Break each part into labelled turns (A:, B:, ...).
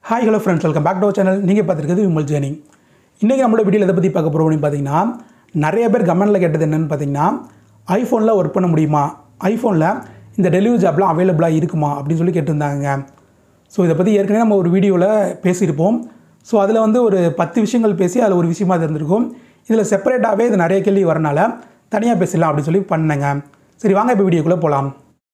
A: hi hello friends welcome back to channel நீங்கள் பார்த்துருக்கிறது Vimal journey இன்றைக்கி நம்மளோட வீடியோவில் எதை பற்றி பார்க்க போகிறோம் அப்படின்னு பார்த்தீங்கன்னா நிறைய பேர் கமெண்ட்டில் கேட்டது என்னென்னு பார்த்தீங்கன்னா ஐஃபோனில் ஒர்க் பண்ண முடியுமா ஐஃபோனில் இந்த டெலிவரி ஜாப்லாம் அவைலபிளாக இருக்குமா அப்படின்னு சொல்லி கேட்டிருந்தாங்க ஸோ இதை பற்றி ஏற்கனவே நம்ம ஒரு வீடியோவில் பேசியிருப்போம் ஸோ அதில் வந்து ஒரு பத்து விஷயங்கள் பேசி அதில் ஒரு விஷயமா அது இருந்திருக்கும் இதில் செப்பரேட்டாகவே இது நிறைய கேள்வி வரனால தனியாக பேசலாம் அப்படின்னு சொல்லி பண்ணேங்க சரி வாங்க இப்போ வீடியோக்குள்ளே போகலாம்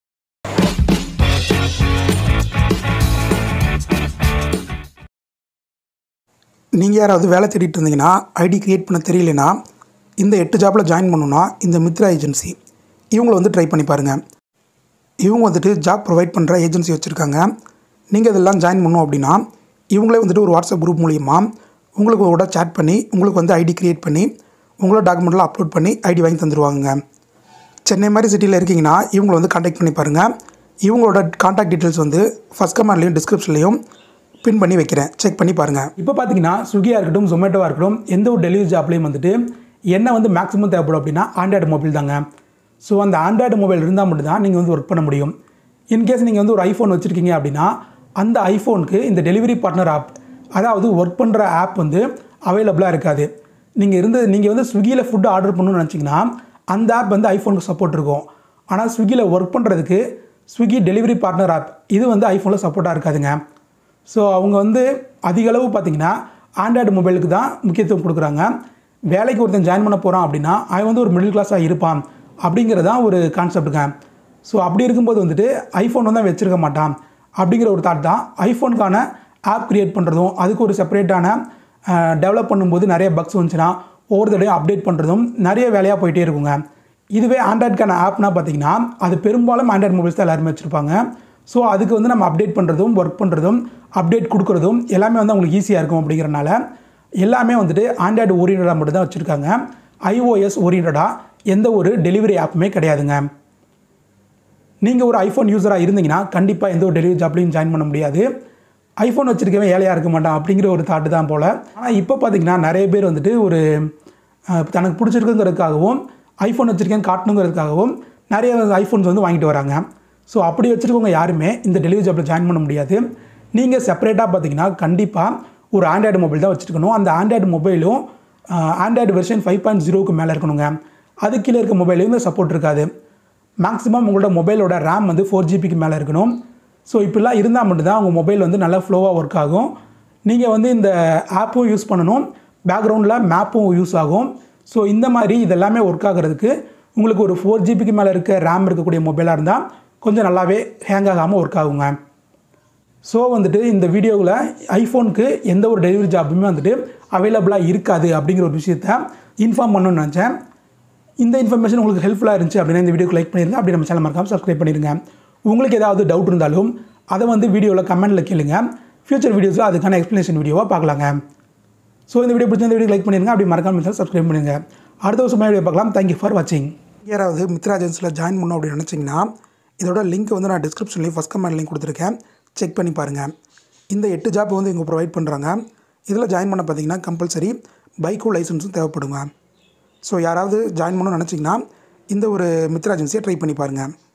A: நீங்கள் யாராவது வேலை தேடிட்டு இருந்தீங்கன்னா ஐடி கிரியேட் பண்ண தெரியலனா இந்த எட்டு ஜாப்பில் ஜாயின் பண்ணணுன்னா இந்த மித்ரா ஏஜென்சி இவங்களை வந்து ட்ரை பண்ணி பாருங்கள் இவங்க வந்துட்டு ஜாப் ப்ரொவைட் பண்ணுற ஏஜென்சி வச்சுருக்காங்க நீங்கள் இதெல்லாம் ஜாயின் பண்ணணும் அப்படின்னா இவங்களே வந்துட்டு ஒரு வாட்ஸ்அப் குரூப் மூலிமா உங்களுக்கு கூட சேட் பண்ணி உங்களுக்கு வந்து ஐடி கிரியேட் பண்ணி உங்களோட டாக்குமெண்ட்லாம் அப்லோட் பண்ணி ஐடி வாங்கி தந்துடுவாங்க சென்னை மாதிரி சிட்டியில் இருக்கீங்கன்னா இவங்களை வந்து காண்டாக்ட் பண்ணி பாருங்கள் இவங்களோட காண்டாக்ட் டீட்டெயில்ஸ் வந்து ஃபஸ்ட் கமெண்ட்லேயும் டிஸ்கிரிப்ஷன்லேயும் பின் பண்ணி வைக்கிறேன் செக் பண்ணி பாருங்கள் இப்போ பார்த்தீங்கன்னா ஸ்விக்கியாக இருக்கட்டும் ஜொமேட்டோவாக இருக்கட்டும் எந்த ஒரு டெலிவரி ஜாப்லேயும் வந்துட்டு என்ன வந்து மேக்ஸிமம் தேவைப்படும் அப்படின்னா ஆண்ட்ராய்டு மொபைல் தாங்க ஸோ அந்த ஆண்ட்ராய்டு மொபைல் இருந்தால் மட்டும்தான் நீங்கள் வந்து ஒர்க் பண்ண முடியும் இன்கேஸ் நீங்கள் வந்து ஒரு ஐஃபோன் வச்சுருக்கீங்க அப்படின்னா அந்த ஐஃபோனுக்கு இந்த டெலிவரி பார்ட்னர் ஆப் அதாவது ஒர்க் பண்ணுற ஆப் வந்து அவைலபிளாக இருக்காது நீங்கள் இருந்து நீங்கள் வந்து ஸ்விக்கியில் ஃபுட்டு ஆர்டர் பண்ணணும்னு நினச்சிங்கன்னா அந்த ஆப் வந்து ஐஃபோனுக்கு சப்போர்ட் இருக்கும் ஆனால் ஸ்விக்கியில் ஒர்க் பண்ணுறதுக்கு ஸ்விக்கி டெலிவரி பார்ட்னர் ஆப் இது வந்து ஐஃபோனில் சப்போர்ட்டாக இருக்காதுங்க ஸோ அவங்க வந்து அதிக அளவு பார்த்தீங்கன்னா ஆண்ட்ராய்டு மொபைலுக்கு தான் முக்கியத்துவம் கொடுக்குறாங்க வேலைக்கு ஒருத்தன் ஜாயின் பண்ண போகிறான் அப்படின்னா அவன் வந்து ஒரு மிடில் கிளாஸாக இருப்பான் அப்படிங்கிறது தான் ஒரு கான்செப்ட்டுங்க ஸோ அப்படி இருக்கும்போது வந்துட்டு ஐஃபோன் வந்து அவன் வச்சிருக்க மாட்டான் அப்படிங்கிற ஒரு தாட் தான் ஐஃபோனுக்கான ஆப் க்ரியேட் பண்ணுறதும் அதுக்கு ஒரு செப்பரேட்டான டெவலப் பண்ணும்போது நிறைய பக்ஸ் வந்துச்சுன்னா ஒவ்வொரு தடையும் அப்டேட் பண்ணுறதும் நிறைய வேலையாக போயிட்டே இருக்குங்க இதுவே ஆண்ட்ராய்டுக்கான ஆப்னா பார்த்தீங்கன்னா அது பெரும்பாலும் ஆண்ட்ராய்டு மொபைல்ஸ் தான் எல்லாருமே வச்சுருப்பாங்க ஸோ அதுக்கு வந்து நம்ம அப்டேட் பண்ணுறதும் ஒர்க் பண்ணுறதும் அப்டேட் கொடுக்குறதும் எல்லாமே வந்து அவங்களுக்கு ஈஸியாக இருக்கும் அப்படிங்கிறனால எல்லாமே வந்துட்டு ஆண்ட்ராய்டு ஓரியன்டாக மட்டும் தான் வச்சுருக்காங்க ஐஓஎஸ் ஓரியன்டாக எந்த ஒரு டெலிவரி ஆப்புமே கிடையாதுங்க நீங்கள் ஒரு ஐஃபோன் யூஸராக இருந்தீங்கன்னா கண்டிப்பாக எந்த ஒரு டெலிவரி ஜாப்லையும் ஜாயின் பண்ண முடியாது ஐஃபோன் வச்சுருக்கவன் ஏழையாக இருக்க மாட்டான் அப்படிங்கிற ஒரு தாட்டு தான் போல் ஆனால் இப்போ பார்த்தீங்கன்னா நிறைய பேர் வந்துட்டு ஒரு அஹ், தனக்கு பிடிச்சிருக்குங்கிறதுக்காகவும் ஐஃபோன் வச்சுருக்கேன்னு காட்டணுங்கிறதுக்காகவும் நிறைய ஐஃபோன்ஸ் வந்து வாங்கிட்டு வராங்க ஸோ அப்படி வச்சுருக்கவங்க யாருமே இந்த டெலிவரி ஜாப்பில் ஜாயின் பண்ண முடியாது நீங்கள் செப்பரேட்டாக பார்த்தீங்கன்னா கண்டிப்பாக ஒரு ஆண்ட்ராய்டு மொபைல் தான் வச்சுருக்கணும் அந்த ஆண்ட்ராய்டு மொபைலும் ஆண்ட்ராய்டு வெர்ஷன் ஃபைவ் பாயிண்ட் ஜீரோக்கு மேலே இருக்கணுங்க அது கீழே இருக்க மொபைலையும் இந்த சப்போர்ட் இருக்காது மேக்ஸிமம் உங்களோட மொபைலோட ரேம் வந்து ஃபோர் ஜிபிக்கு மேலே இருக்கணும் ஸோ இப்படிலாம் இருந்தால் மட்டும்தான் உங்கள் மொபைல் வந்து நல்லா ஃப்ளோவாக ஒர்க் ஆகும் நீங்கள் வந்து இந்த ஆப்பும் யூஸ் பண்ணணும் பேக்ரவுண்டில் மேப்பும் யூஸ் ஆகும் ஸோ இந்த மாதிரி இதெல்லாமே ஒர்க் ஆகிறதுக்கு உங்களுக்கு ஒரு ஃபோர் ஜிபிக்கு மேலே இருக்க ரேம் இருக்கக்கூடிய மொபைலாக இருந்தால் கொஞ்சம் நல்லாவே ஹேங் ஆகாமல் ஒர்க் ஆகுங்க ஸோ வந்துட்டு இந்த வீடியோவில் ஐஃபோனுக்கு எந்த ஒரு டெலிவரி ஜாப்புமே வந்துட்டு அவைலபிளாக இருக்காது அப்படிங்கிற ஒரு விஷயத்த இன்ஃபார்ம் பண்ணணும்னு நினச்சேன் இந்த இன்ஃபர்மேஷன் உங்களுக்கு ஹெல்ப்ஃபுல்லாக இருந்துச்சு அப்படின்னா இந்த வீடியோக்கு லைக் பண்ணிருங்க அப்படி நம்ம சேனல் மறக்காம சப்ஸ்கிரைப் பண்ணிருங்க உங்களுக்கு ஏதாவது டவுட் இருந்தாலும் அதை வந்து வீடியோவில் கமெண்ட்டில் கேளுங்க ஃபியூச்சர் வீடியோஸில் அதுக்கான எக்ஸ்ப்ளனேஷன் வீடியோவாக பார்க்கலாங்க ஸோ இந்த வீடியோ பிடிச்ச இந்த வீடியோ லைக் பண்ணிருங்க அப்படி மறக்காம சேனல் சப்ஸ்கிரைப் பண்ணுங்க அடுத்த வருஷம் வீடியோ பார்க்கலாம் தேங்க்யூ ஃபார் வாட்சிங் யாராவது மித்ரா ஏஜென்சியில் ஜாயின் பண்ணணும் அப்படின்னு நினச்சிங்கன்னா இதோட லிங்க் வந்து நான் டிஸ்கிரிப்ஷன்லேயும் ஃபஸ்ட் கமெண்ட் லிங்க் கொடுத்துருக்கேன் செக் பண்ணி பாருங்கள் இந்த எட்டு ஜாப் வந்து இவங்க ப்ரொவைட் பண்ணுறாங்க இதில் ஜாயின் பண்ண பார்த்தீங்கன்னா கம்பல்சரி பைக்கும் லைசன்ஸும் தேவைப்படுங்க ஸோ யாராவது ஜாயின் பண்ணணும்னு நினச்சிங்கன்னா இந்த ஒரு மித்ரா ஏஜென்சியை ட்ரை பண்ணி பாருங்கள்